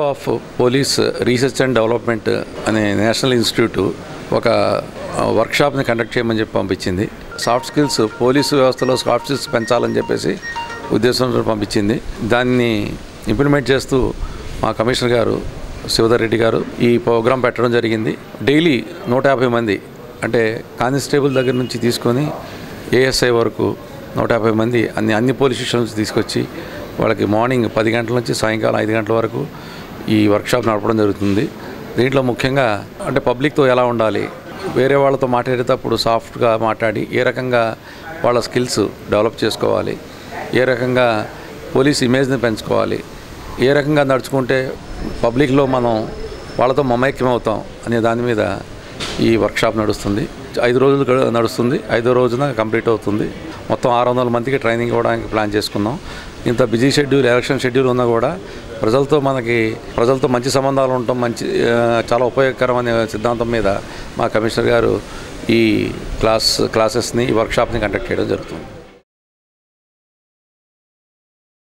of police research and development అనే national institute ఒక వర్క్షాప్ని కండక్ట్ చేయమని చెప్పి పంపించింది సాఫ్ట్ స్కిల్స్ పోలీసు వ్యవస్థలో సాఫ్ట్ స్కిల్స్ పెంచాలని చెప్పేసి ఉద్దేశంతో పంపించింది దాన్ని ఇంప్లిమెంట్ చేస్తూ మా కమిషనర్ గారు శివధర్ రెడ్డి గారు ఈ ప్రోగ్రాం పెట్టడం జరిగింది డైలీ నూట యాభై మంది అంటే కానిస్టేబుల్ దగ్గర నుంచి తీసుకొని ఏఎస్ఐ వరకు నూట యాభై మంది అన్ని అన్ని పోలీస్ స్టేషన్ నుంచి తీసుకొచ్చి వాళ్ళకి మార్నింగ్ పది గంటల నుంచి సాయంకాలం ఐదు గంటల వరకు ఈ వర్క్షాప్ నడపడం జరుగుతుంది దీంట్లో ముఖ్యంగా అంటే పబ్లిక్తో ఎలా ఉండాలి వేరే వాళ్ళతో మాట్లాడేటప్పుడు సాఫ్ట్గా మాట్లాడి ఏ రకంగా వాళ్ళ స్కిల్స్ డెవలప్ చేసుకోవాలి ఏ రకంగా పోలీస్ ఇమేజ్ని పెంచుకోవాలి ఏ రకంగా నడుచుకుంటే పబ్లిక్లో మనం వాళ్ళతో మమైక్యం అవుతాం అనే దాని మీద ఈ వర్క్షాప్ నడుస్తుంది ఐదు రోజులు గడు- నడుస్తుంది ఐదో రోజున కంప్లీట్ అవుతుంది మొత్తం ఆరు వందల మందికి ట్రైనింగ్ ఇవ్వడానికి ప్లాన్ చేసుకున్నాం ఇంత బిజీ షెడ్యూల్ ఎలక్షన్ షెడ్యూల్ ఉన్నా కూడా ప్రజలతో మనకి ప్రజలతో మంచి సంబంధాలు ఉండటం మంచి ఆ, చాలా ఉపయోగకరం అనే సిద్ధాంతం మీద మా కమిషనర్ గారు ఈ క్లాస్ క్లాసెస్ని ఈ వర్క్షాప్ని కండక్ట్ చేయడం జరుగుతుంది